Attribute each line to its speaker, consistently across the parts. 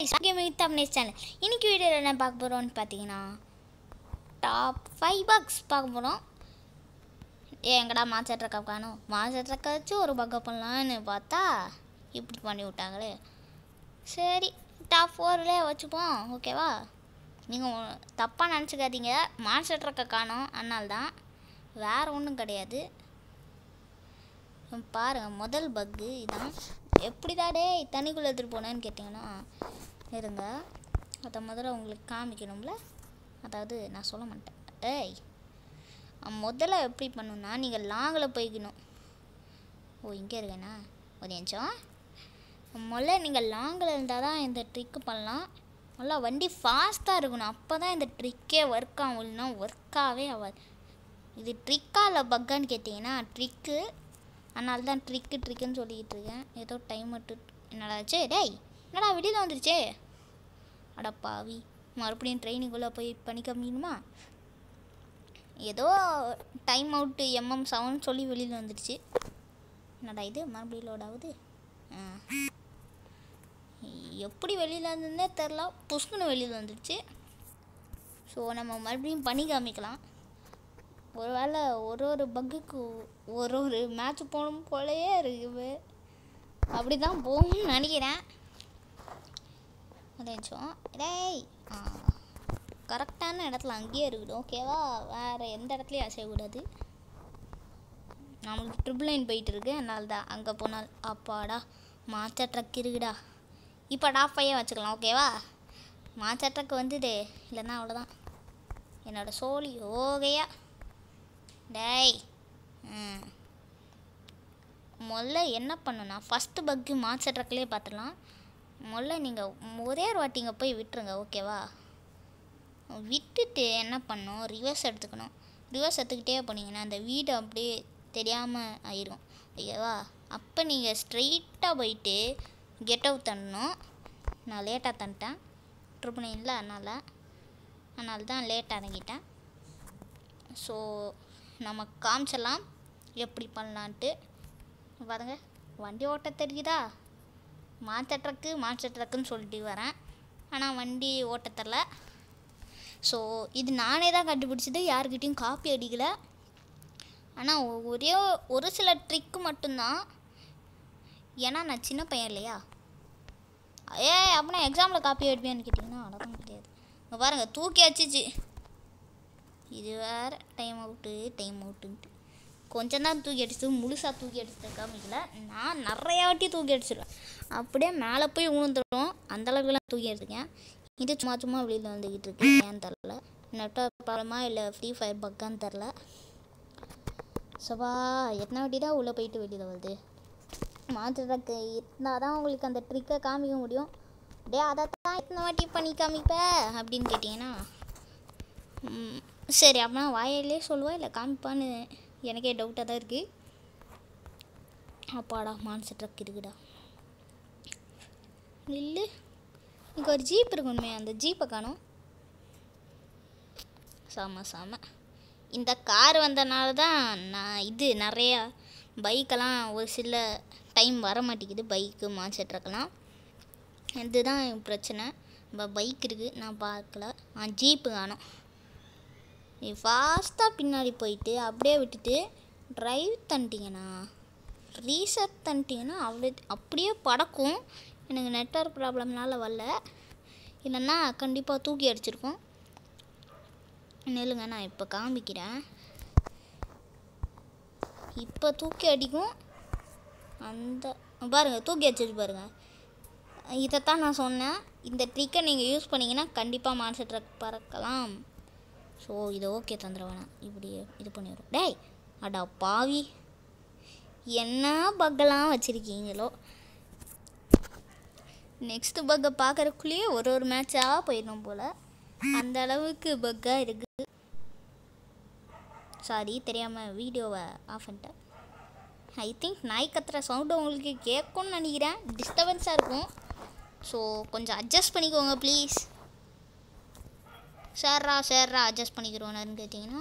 Speaker 1: guys gaming Tamil channel இன்னைக்கு வீடியோவில் என்ன பார்க்க போகிறோம்னு பார்த்தீங்கன்னா டாப் ஃபைவ் பக்ஸ் பார்க்க போகிறோம் ஏ எங்கடா மாஸ்டர் ட்ரக்கை காணும் மாஸ்டர் ட்ரக்கை வச்சு ஒரு பக்கை பண்ணலான்னு பார்த்தா இப்படி பண்ணி விட்டாங்களே சரி டாப் ஃபோர்லேயே வச்சுப்போம் ஓகேவா நீங்கள் தப்பாக நினச்சிக்காதீங்க மாஸ்டர் ட்ரக்கை காணோம் அதனால தான் வேறு ஒன்றும் கிடையாது பாருங்கள் முதல் பக்கு இதான் எப்படிடா டேய் தண்ணிக்குள்ளே எடுத்துகிட்டு போனேன்னு கேட்டிங்கன்னா இருங்க அதை முதல்ல உங்களுக்கு காமிக்கணும்ல அதாவது நான் சொல்ல மாட்டேன் ஏய் அஹ் முதல்ல எப்படி பண்ணணும்னா நீங்கள் லாங்கில் போய்க்கணும் ஓ இங்கே இருக்கேண்ணா ஒரு நிமிஷம் முதல்ல நீங்கள் லாங்கில் இருந்தால் தான் இந்த ட்ரிக்கு பண்ணலாம் நல்லா வண்டி ஃபாஸ்ட்டாக இருக்கணும் அப்போ தான் இந்த ட்ரிக்கே ஒர்க் ஆகும் இல்லைன்னா ஒர்க்காகவே ஆகாது இது ட்ரிக்கா இல்லை பக்கான்னு கேட்டிங்கன்னா ட்ரிக்கு அதனால தான் ட்ரிக்கு ட்ரிக்குன்னு சொல்லிக்கிட்டு இருக்கேன் ஏதோ டைம் விட்டு என்னடாச்சு டேய் என்னடா வெளியில் வந்துருச்சே அட பாவி மறுபடியும் ட்ரெயினுக்குள்ளே போய் பண்ணி காமிக்கணுமா ஏதோ டைம் அவுட்டு எம்எம் செவன் சொல்லி வெளியில் வந்துடுச்சு என்னடா இது மறுபடியும் லோட் ஆகுது ஆ எப்படி வெளியில் இருந்ததுன்னே தெரில புஷ்குன்னு வெளியில் வந்துடுச்சு ஸோ நம்ம மறுபடியும் பண்ணி காமிக்கலாம் ஒருவேளை ஒரு ஒரு பக்குக்கு ஒரு ஒரு மேட்ச் போகணும் போலயே இருக்குது அப்படி தான் போகும்னு நினைக்கிறேன் ஒரு நிமிஷம் டேய் ஆ கரெக்டான இடத்துல அங்கேயே இருக்கணும் ஓகேவா வேறு எந்த இடத்துலையும் அசையக்கூடாது நம்மளுக்கு ட்ரிபிள் லைன் போயிட்டு இருக்கு அதனால தான் அங்கே போனால் அப்பாடா மாச்சா ட்ரக் இருக்குடா இப்போ டாப் ஃபைவ் வச்சுக்கலாம் ஓகேவா மாச்சா ட்ரக் வந்துடு இல்லைன்னா அவ்வளோதான் என்னோட சோழி ஓகையா டேய் ம் முதல்ல என்ன பண்ணுன்னா ஃபஸ்ட்டு பக்கு மாஸ்டர் ட்ரக்லேயே பார்த்துடலாம் முதல்ல நீங்கள் ஒரே ஒரு வாட்டி இங்கே போய் விட்டுருங்க ஓகேவா விட்டுட்டு என்ன பண்ணணும் ரிவர்ஸ் எடுத்துக்கணும் ரிவர்ஸ் எடுத்துக்கிட்டே போனீங்கன்னா அந்த வீடு அப்படியே தெரியாமல் ஆயிரும் ஓகேவா அப்போ நீங்கள் ஸ்ட்ரெயிட்டாக போயிட்டு கெட் அவுட் தண்ணணும் நான் லேட்டாக தந்துட்டேன் ட்ரிபிள் நைனில் அதனால் அதனால தான் லேட்டாக இறங்கிட்டேன் ஸோ நம்ம காமிச்சிடலாம் எப்படி பண்ணலான்ட்டு பாருங்க வண்டி ஓட்ட தெரியுதா மாஸ்டர் ட்ரக்கு மாஸ்டர் ட்ரக்குன்னு சொல்லிட்டு வரேன் ஆனால் வண்டி ஓட்ட தெரில ஸோ இது நானே தான் கண்டுபிடிச்சது யாருக்கிட்டையும் காப்பி அடிக்கலை ஆனால் ஒரே ஒரு சில ட்ரிக்கு மட்டும்தான் ஏன்னா நான் சின்ன பையன் இல்லையா ஏ அப்படின்னா எக்ஸாமில் காப்பி அடிப்பேன்னு கேட்டிங்கன்னா அவ்வளோதான் கிடையாது இங்கே பாருங்கள் தூக்கி அடிச்சிச்சு இது வேற டைம் அவுட்டு டைம் அவுட்டுன்ட்டு கொஞ்சம் தான் தூக்கி அடிச்சது முழுசாக தூக்கி அடிச்சத காமிக்கல நான் நிறையா வாட்டி தூக்கி அடிச்சிருவேன் அப்படியே மேலே போய் விழுந்துடும் அந்தளவுக்குலாம் தூக்கி அடிச்சிருக்கேன் இது சும்மா சும்மா வெளியில் வந்துக்கிட்டு இருக்கு ஏன்னு தெரில நெட்ஒர்க் ப்ராப்ளமா இல்லை ஃப்ரீ ஃபயர் பக்கான்னு தெரில சபா எத்தனை வாட்டி தான் உள்ளே போயிட்டு வெளியில் வருது மாற்றுறதுக்கு இருந்தால் தான் உங்களுக்கு அந்த ட்ரிக்கை காமிக்க முடியும் டே அதை தான் எத்தனை வாட்டி பண்ணி காமிப்ப அப்படின்னு கேட்டிங்கன்னா ம், சரி அப்படின்னா வாயிலே சொல்லுவா இல்லை காமிப்பான்னு எனக்கே டவுட்டாக தான் இருக்குது அப்பாடா மான்ச ட்ரக் இருக்குடா இல்லை இங்கே ஒரு ஜீப் இருக்கணுமே அந்த ஜீப்பை காணும் சாம சாம இந்த கார் வந்தனால தான் நான் இது நிறையா பைக்கெல்லாம் ஒரு சில டைம் வர மாட்டேங்குது பைக்கு மான்ச ட்ரக்கெல்லாம் இதுதான் என் பிரச்சனை இப்போ பைக் இருக்குது நான் பார்க்கல ஆ ஜீப்பு காணும் நீ ஃபாஸ்ட்டாக பின்னாடி போயிட்டு அப்படியே விட்டுட்டு ட்ரைவ் தந்துட்டிங்கண்ணா ரீசெட் தந்துட்டிங்கன்னா அவ்வளோ அப்படியே பறக்கும் எனக்கு நெட்ஒர்க் ப்ராப்ளம்னால வரல இல்லைன்னா கண்டிப்பாக தூக்கி அடிச்சிருக்கோம் நெல்லுங்க நான் இப்போ காமிக்கிறேன் இப்போ தூக்கி அடிக்கும் அந்த பாருங்கள் தூக்கி அடிச்சிட்டு பாருங்கள் இதைத்தான் நான் சொன்னேன் இந்த ட்ரிக்கை நீங்கள் யூஸ் பண்ணிங்கன்னா கண்டிப்பாக மான்சர் ட்ரக் பறக்கலாம் ஸோ இது ஓகே தந்துட வேணாம் இப்படி இது பண்ணிடுறோம் டேய் அடா பாவி என்ன பக்கெல்லாம் வச்சுருக்கீங்களோ நெக்ஸ்ட் பக்கை பார்க்குறக்குள்ளேயே ஒரு ஒரு மேட்சாக போயிடணும் போல் அந்த அளவுக்கு பக்காக இருக்குது சாரி தெரியாமல் வீடியோவை ஆஃப் பண்ணிட்டேன் ஐ திங்க் நாய் கத்துற சவுண்டு உங்களுக்கு கேட்கும்னு நினைக்கிறேன் டிஸ்டர்பன்ஸாக இருக்கும் ஸோ கொஞ்சம் அட்ஜஸ்ட் பண்ணிக்கோங்க ப்ளீஸ் சேர்ரா சேர்ரா அட்ஜஸ்ட் பண்ணிக்கிறோன்னு கேட்டிங்கன்னா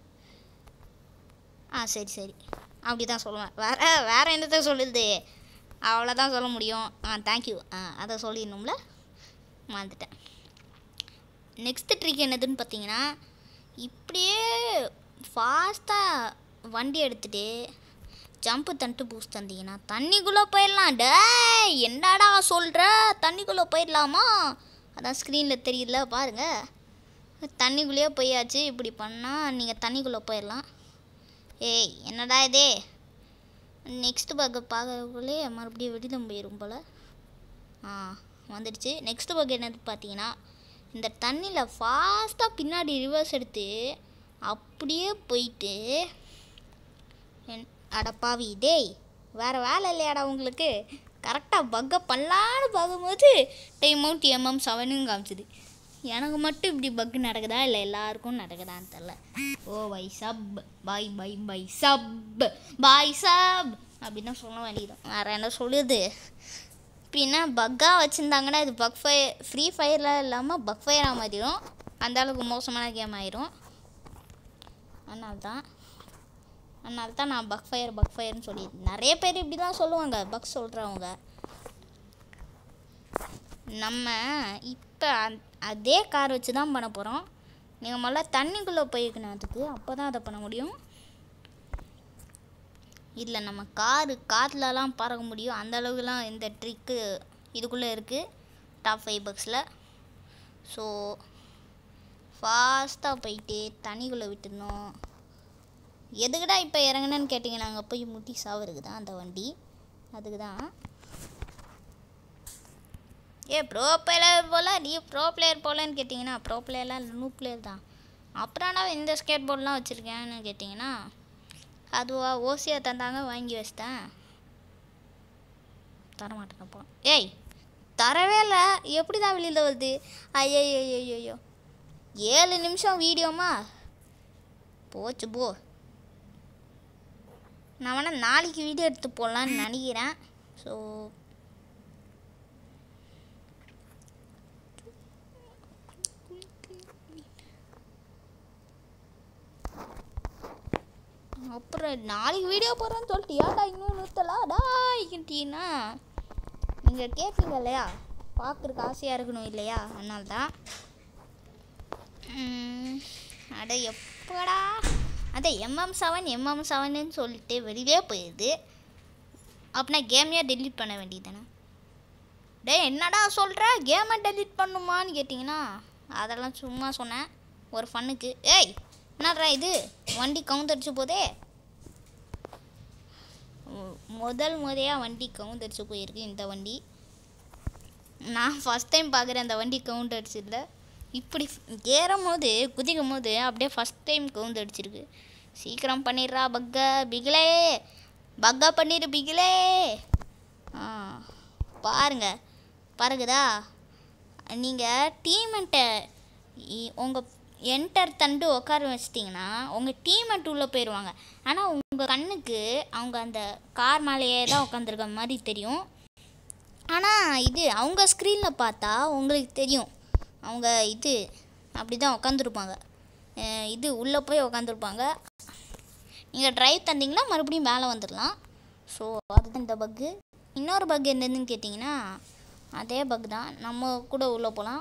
Speaker 1: ஆ சரி சரி அப்படி தான் சொல்லுவேன் வேறு வேறு என்னத்தை சொல்லுது அவ்வளோதான் சொல்ல முடியும் ஆ தேங்க்யூ ஆ அதை சொல்லிடணும்ல மறந்துட்டேன் நெக்ஸ்ட் ட்ரிக் என்னதுன்னு பார்த்தீங்கன்னா இப்படியே ஃபாஸ்ட்டாக வண்டி எடுத்துகிட்டு ஜம்ப்பு தந்துட்டு பூஸ்ட் தந்தீங்கன்னா தண்ணிக்குள்ளே போயிடலாம் டேய் என்னடா சொல்கிற தண்ணிக்குள்ளே போயிடலாமா அதான் ஸ்க்ரீனில் தெரியல பாருங்கள் தண்ணிக்குள்ளேயே போயாச்சு இப்படி பண்ணால் நீங்கள் தண்ணிக்குள்ளே போயிடலாம் ஏய் என்னடா இதே நெக்ஸ்ட் பக் பார்க்கக்குள்ளே மறுபடியும் வெளியில் போயிடும் போல் ஆ வந்துடுச்சு நெக்ஸ்ட் பக் என்னது பார்த்தீங்கன்னா இந்த தண்ணியில் ஃபாஸ்ட்டாக பின்னாடி ரிவர்ஸ் எடுத்து அப்படியே போயிட்டு என் அடப்பாவி டேய் வேறு வேலை இல்லையாடா உங்களுக்கு கரெக்டாக பக்கை பண்ணலான்னு பார்க்கும்போது டைம் அவுட் எம்எம் செவனும் காமிச்சுது எனக்கு மட்டும் இப்படி பக்கு நடக்குதா இல்லை எல்லாருக்கும் நடக்குதான்னு தெரில ஓ பை சப் பாய் பை பை சப் பாய் சப் அப்படின்னு தான் சொல்ல வேண்டியது வேறு என்ன சொல்லுது பின்ன பக்காக வச்சுருந்தாங்கன்னா இது பக் ஃபயர் ஃப்ரீ ஃபயரில் இல்லாமல் பக் ஃபயராக மாறிடும் அந்த அளவுக்கு மோசமான கேம் ஆயிரும் அதனால தான் அதனால தான் நான் பக் ஃபயர் பக் ஃபயர்னு சொல்லி நிறைய பேர் இப்படி தான் சொல்லுவாங்க பக் சொல்கிறவங்க நம்ம இப்போ அதே கார் வச்சு தான் பண்ண போகிறோம் நீங்கள் முதல்ல தண்ணிக்குள்ளே போயிருக்கணும் அதுக்கு அப்போ தான் அதை பண்ண முடியும் இதில் நம்ம காரு காற்றுலலாம் பறக்க முடியும் அந்த அளவுக்குலாம் இந்த ட்ரிக்கு இதுக்குள்ளே இருக்குது டாப் ஃபைவ் பக்ஸில் ஸோ ஃபாஸ்ட்டாக போயிட்டு தண்ணிக்குள்ளே விட்டுடணும் எதுக்குடா இப்போ இறங்குனேன்னு கேட்டிங்கன்னா அங்கே போய் முட்டி சாவருக்கு தான் அந்த வண்டி அதுக்கு தான் ஏ ப்ரோ பிளேயர் போல நீ ப்ரோ பிளேயர் போலன்னு கேட்டிங்கன்னா ப்ரோ பிளேயர்லாம் இல்லை நூ பிளேயர் தான் அப்புறம்னா இந்த ஸ்கேட் போர்ட்லாம் வச்சுருக்கேன்னு கேட்டிங்கன்னா அதுவா ஓசியாக தந்தாங்க வாங்கி வச்சிட்டேன் தரமாட்டேனப்போ ஏய் தரவே இல்லை எப்படி தான் வெளியில் வருது ஐயோ ஐயோ ஏழு நிமிஷம் வீடியோமா போச்சு போ நான் வேணால் நாளைக்கு வீடியோ எடுத்து போடலான்னு நினைக்கிறேன் ஸோ அப்புறம் நாளைக்கு வீடியோ போடுறேன்னு சொல்லிட்டு ஏன்டா இன்னும் நிறுத்தலாம் டாய்க்கிட்டீங்கன்னா நீங்கள் கேட்பீங்க இல்லையா பார்க்குறக்கு ஆசையாக இருக்கணும் இல்லையா அதனால தான் உம், அட எப்படா அட எம்எம் செவன் எம்எம் செவன்னு சொல்லிட்டு வெளியே போயிடுது அப்படின்னா கேமையே டெலீட் பண்ண வேண்டியதானே டேய் என்னடா சொல்கிற கேமை டெலீட் பண்ணுமான்னு கேட்டிங்கன்னா அதெல்லாம் சும்மா சொன்னேன் ஒரு ஃபன்னுக்கு ஏய் என்னடா இது வண்டி கவுந்தடிச்சு போதே மு- முதல் முறையாக வண்டி கவுந்தடிச்சு போயிருக்கு இந்த வண்டி நான் ஃபஸ்ட் டைம் பார்க்குறேன் அந்த வண்டி கவுண்ட் அடிச்சதில்ல இப்படி ஏறும் போது குதிக்கும் போது அப்படியே ஃபஸ்ட் டைம் கவுண்ட் அடிச்சிருக்கு சீக்கிரம் பண்ணிடுறா பக்க பிகிலே பக்கா பண்ணிடு பிகிலே ஆ பாருங்க பாருங்கதா நீங்கள் டீமெண்ட்டை உங்கள் என்டர் தண்டு உட்கார வச்சிட்டிங்கன்னா உங்கள் டீமெண்ட் உள்ளே போயிடுவாங்க ஆனால் உங்கள் கண்ணுக்கு அவங்க அந்த கார் மேலேயே தான் உட்காந்துருக்க மாதிரி தெரியும் ஆனால் இது அவங்க ஸ்க்ரீனில் பார்த்தா உங்களுக்கு தெரியும் அவங்க இது அப்படி தான் உட்காந்துருப்பாங்க இது உள்ளே போய் உட்காந்துருப்பாங்க நீங்கள் டிரைவ் தந்தீங்கன்னா மறுபடியும் மேலே வந்துடலாம் ஸோ அதுதான் இந்த பக்கு இன்னொரு பக் என்னதுன்னு கேட்டிங்கன்னா அதே பக் தான் நம்ம கூட உள்ளே போகலாம்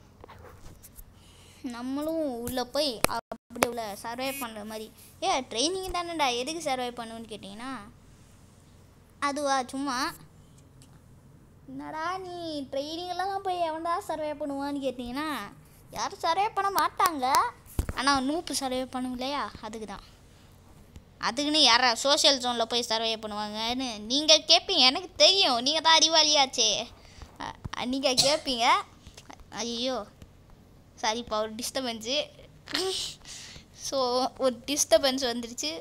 Speaker 1: நம்மளும் உள்ளே போய் அப்படி உள்ள சர்வே பண்ணுற மாதிரி ஏ ட்ரைனிங் தானேடா எதுக்கு சர்வே பண்ணுவேன்னு கேட்டிங்கன்னா அதுவா சும்மா என்னடா நீ ட்ரைனிங்கெல்லாம் போய் எவன்டா சர்வே பண்ணுவான்னு கேட்டிங்கன்னா யாரும் சர்வே பண்ண மாட்டாங்க ஆனால் நூப்பு சர்வே பண்ணும் இல்லையா அதுக்கு தான் அதுக்குன்னு யாரா சோஷியல் ஜோனில் போய் சர்வே பண்ணுவாங்கன்னு நீங்கள் கேட்பீங்க எனக்கு தெரியும் நீங்கள் தான் அறிவாளியாச்சே நீங்கள் கேட்பீங்க ஐயோ சாரிப்பா ஒரு டிஸ்டர்பன்ஸு ஸோ ஒரு டிஸ்டர்பன்ஸ் வந்துடுச்சு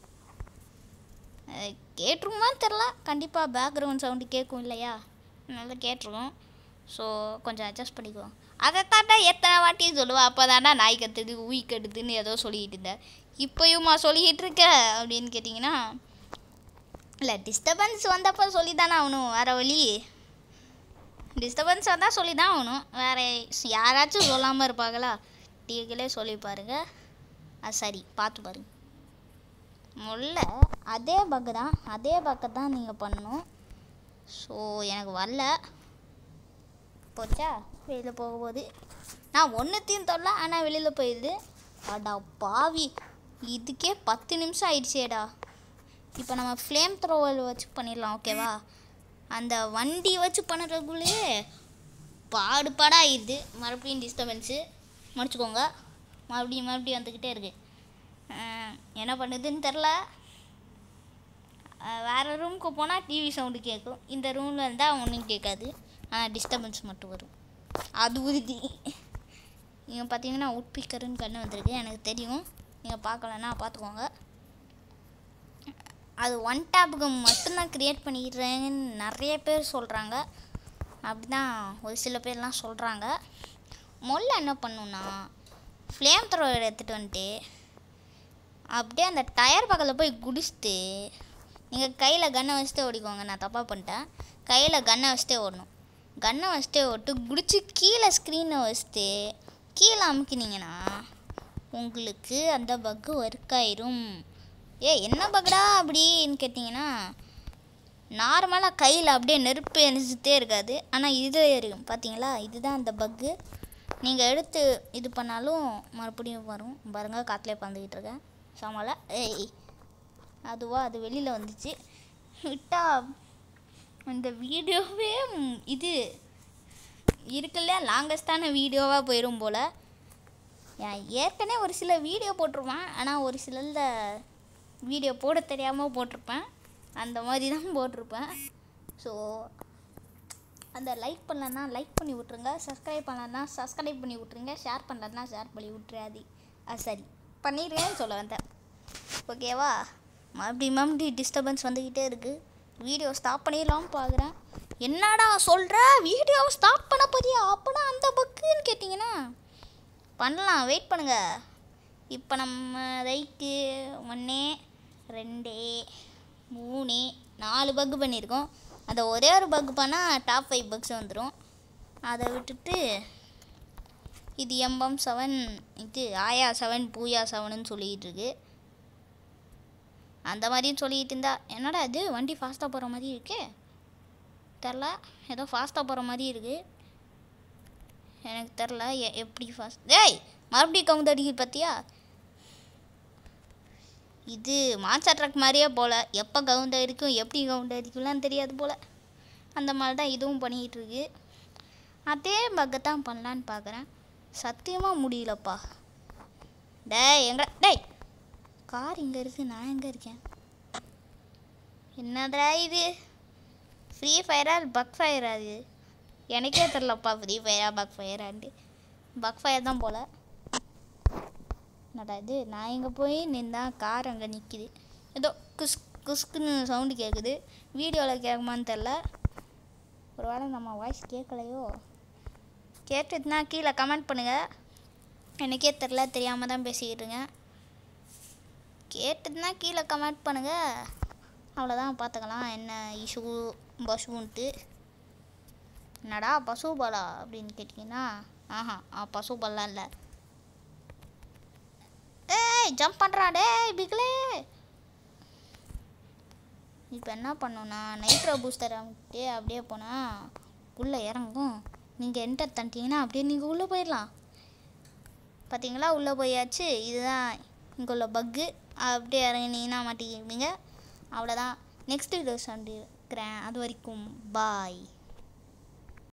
Speaker 1: அஹ் கேட்டுருமான்னு தெரில கண்டிப்பாக பேக்ரவுண்ட் சவுண்டு கேட்கும் இல்லையா நல்லா கேட்டுருக்கோம் ஸோ கொஞ்சம் அட்ஜஸ்ட் பண்ணிக்குவோம் அதை தாண்டா எத்தனை வாட்டி சொல்லுவேன் அப்போ தாண்டா நாய் கத்துது உய் கட்டுதுன்னு ஏதோ சொல்லிக்கிட்டு இருந்தேன் இப்போயுமா சொல்லிக்கிட்டு இருக்க அப்படின்னு கேட்டிங்கன்னா இல்லை டிஸ்டர்பன்ஸ் வந்தப்போ சொல்லி தானே ஆகணும் வேறு வழி டிஸ்டர்பன்ஸ் வந்தால் சொல்லி தான் ஆகணும் வேறு யாராச்சும் சொல்லாமல் இருப்பாங்களா நீங்களே சொல்லி பாருங்க அது சரி பார்த்து பாருங்க முல்ல அதே பக்கு தான் அதே பக்கை தான் நீங்கள் பண்ணணும் ஸோ எனக்கு வரல போச்சா வெளியில் போக போகுது நான் ஒன்றுத்தையும் தொடல ஆனால் வெளியில் போயிடுது அடா பாவி இதுக்கே பத்து நிமிஷம் ஆயிடுச்சேடா இப்போ நம்ம ஃப்ளேம் த்ரோவல் வச்சு பண்ணிடலாம் ஓகேவா அந்த வண்டி வச்சு பண்ணுறதுக்குள்ளேயே பாடு பாடாகிடுது மறுபடியும் டிஸ்டர்பன்ஸு முடிச்சுக்கோங்க மறுபடியும் மறுபடியும் வந்துக்கிட்டே இருக்கு அஹ் என்ன பண்ணுதுன்னு தெரில வேறு ரூமுக்கு போனால் டிவி சவுண்டு கேட்கும் இந்த ரூமில் இருந்தால் ஒன்றும் கேட்காது ஆனால் டிஸ்டர்பன்ஸ் மட்டும் வரும் அது உறுதி இங்கே பார்த்தீங்கன்னா உட்பிக்கருன்னு கண்ணு வந்திருக்கு எனக்கு தெரியும் நீங்கள் பார்க்கலன்னா பார்த்துக்கோங்க அது ஒன் டேப்புக்கு மட்டும்தான் க்ரியேட் பண்ணிடுறேன்னு நிறைய பேர் சொல்கிறாங்க அப்படி தான் ஒரு சில பேர்லாம் சொல்கிறாங்க முதல்ல என்ன பண்ணுன்னா ஃப்ளேம் த்ரோவர் எடுத்துகிட்டு வந்துட்டு அப்படியே அந்த டயர் பக்கத்தில் போய் குடிச்சிட்டு நீங்கள் கையில் கன்னை வச்சுட்டே ஓடிக்கோங்க நான் தப்பாக பண்ணிட்டேன் கையில் கன்னை வச்சுட்டே ஓடணும் கன்னை வச்சுட்டே ஓட்டு குடிச்சு கீழே ஸ்க்ரீனை வச்சுட்டு கீழே அமுக்கினீங்கன்னா உங்களுக்கு அந்த பக்கு ஒர்க் ஆயிரும் ஏ என்ன பக்கடா அப்படின்னு கேட்டிங்கன்னா நார்மலாக கையில் அப்படியே நெருப்பு எரிஞ்சிட்டே இருக்காது ஆனால் இது இருக்கும் பார்த்தீங்களா இதுதான் அந்த பக்கு நீங்கள் எடுத்து இது பண்ணாலும் மறுபடியும் வரும் பாருங்க காற்றுலேயே பறந்துக்கிட்டு இருக்கேன் சமாள ஏய் அதுவா அது வெளியில் வந்துச்சு விட்டா இந்த வீடியோவே ம், இது இருக்குல்ல லாங்கஸ்டான வீடியோவாக போயிடும் போல் நான் ஏற்கனவே ஒரு சில வீடியோ போட்டிருப்பேன் ஆனால் ஒரு சிலரில் வீடியோ போட தெரியாமல் போட்டிருப்பேன் அந்த மாதிரி தான் போட்டிருப்பேன் ஸோ அந்த லைக் பண்ணலன்னா லைக் பண்ணி விட்ருங்க சப்ஸ்கிரைப் பண்ணலன்னா சப்ஸ்கிரைப் பண்ணி விட்ருங்க ஷேர் பண்ணலன்னா ஷேர் பண்ணி விட்றாது அது சரி பண்ணிடுறேன்னு சொல்ல வந்தேன் ஓகேவா மறுபடியும் மறுபடியும் டிஸ்டர்பன்ஸ் வந்துக்கிட்டே இருக்குது வீடியோ ஸ்டாப் பண்ணிடலாம்னு பார்க்குறேன் என்னடா சொல்கிற வீடியோவை ஸ்டாப் பண்ண போதியா அப்போனா அந்த பக்குன்னு கேட்டிங்கன்னா பண்ணலாம் வெயிட் பண்ணுங்க இப்போ நம்ம ரைட்டு ஒன்று ரெண்டு மூணு நாலு பக்கு பண்ணியிருக்கோம் அந்த ஒரே ஒரு பக் பண்ணால் டாப் ஃபைவ் பக்ஸ் வந்துடும் அதை விட்டுட்டு இது எம்பம் செவன் இது ஆயா செவன் பூயா செவனுன்னு சொல்லிக்கிட்டு இருக்கு அந்த மாதிரியும் சொல்லிக்கிட்டு இருந்தா என்னடா இது வண்டி ஃபாஸ்ட்டாக போகிற மாதிரி இருக்கே தெரில ஏதோ ஃபாஸ்ட்டாக போகிற மாதிரி இருக்குது எனக்கு தெரில எ எப்படி ஃபாஸ்ட் டேய் மறுபடியும் கவுந்து அடிக்குது பார்த்தியா இது மான்சர் ட்ரக் மாதிரியே போல் எப்போ கவுண்ட் அடிக்கும் எப்படி கவுண்ட் அடிக்கும்லாம் தெரியாது போல் அந்த மாதிரி தான் இதுவும் பண்ணிக்கிட்டு இருக்கு அதே பக்கை தான் பண்ணலான்னு பார்க்குறேன் சத்தியமாக முடியலப்பா டேய் எங்க டேய் கார் இங்கே இருக்குது நான் எங்கே இருக்கேன் என்னடா இது ஃப்ரீ ஃபயரா பக் ஃபயரா இது எனக்கே தெரிலப்பா ஃப்ரீ ஃபயரா பக் ஃபயரான்ட்டு பக் ஃபயர் தான் போல் என்னடா இது நான் இங்கே போய் நின்றா கார் அங்கே நிற்கிது ஏதோ குஸ் குஸ்குன்னு சவுண்டு கேட்குது வீடியோவில் கேட்குமான்னு தெரில ஒரு வேளை நம்ம வாய்ஸ் கேட்கலையோ கேட்டுட்டுனா கீழே கமெண்ட் பண்ணுங்கள் எனக்கே தெரில தெரியாமல் தான் பேசிக்கிட்டுருங்க கேட்டுதுன்னா கீழே கமெண்ட் பண்ணுங்கள் அவ்வளோதான் பார்த்துக்கலாம் என்ன இஷு பசுன்ட்டு என்னடா பசுபாலா அப்படின்னு கேட்டிங்கன்னா ஆஹா ஆ பசுபாலாம் இல்லை ஏய் ஜம்ப் பண்ணுறா டேய் பிக்லே இப்போ என்ன பண்ணோன்னா நைட்ரோ பூஸ்டர் அமுக்கிட்டு அப்படியே போனால் உள்ளே இறங்கும் நீங்கள் என்டர் தண்டிங்கன்னா அப்படியே நீங்கள் உள்ளே போயிடலாம் பார்த்தீங்களா உள்ளே போயாச்சு இதுதான் இங்கே உள்ள பக்கு அப்படியே இறங்கினீங்கன்னா மாட்டிக்கிவீங்க அவ்வளோதான் நெக்ஸ்ட் வீடியோ சண்டிக்கிறேன் அது வரைக்கும் பாய்